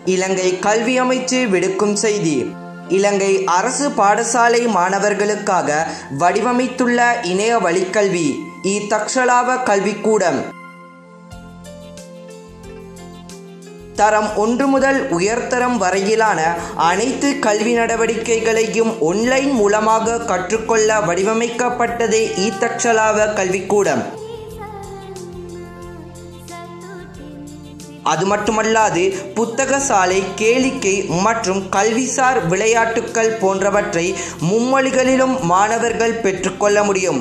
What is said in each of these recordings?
இலங்கை கல்வி அமைச்சு விடுக்கும் செய்தி இலங்கை அரசு பாடசாலை மாணவர்களுக்காக வடிவமைத்துள்ள இணைய வழிக்கல்வி இ தக்ஷலாவ கல்விக்கூடம் தரம் ஒன்று முதல் உயர்தரம் வரையிலான அனைத்து கல்வி நடவடிக்கைகளையும் ஒன்லைன் மூலமாக கற்றுக்கொள்ள வடிவமைக்கப்பட்டதே இ தக்ஷலாவ கல்விக்கூடம் அது மட்டுமல்லாது புத்தக சாலை கேளிக்கை மற்றும் கல்விசார் விளையாட்டுக்கள் போன்றவற்றை மும்மொழிகளிலும் மாணவர்கள் பெற்றுக்கொள்ள முடியும்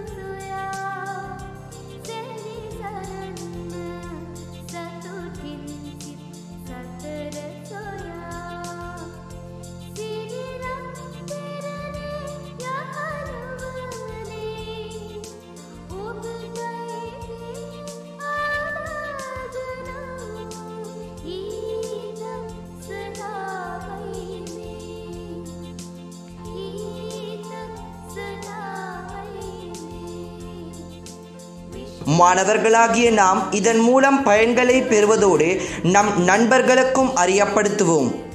மாணவர்களாகிய நாம் இதன் மூலம் பயன்களை பெறுவதோடு நம் நண்பர்களுக்கும் அறியப்படுத்துவோம்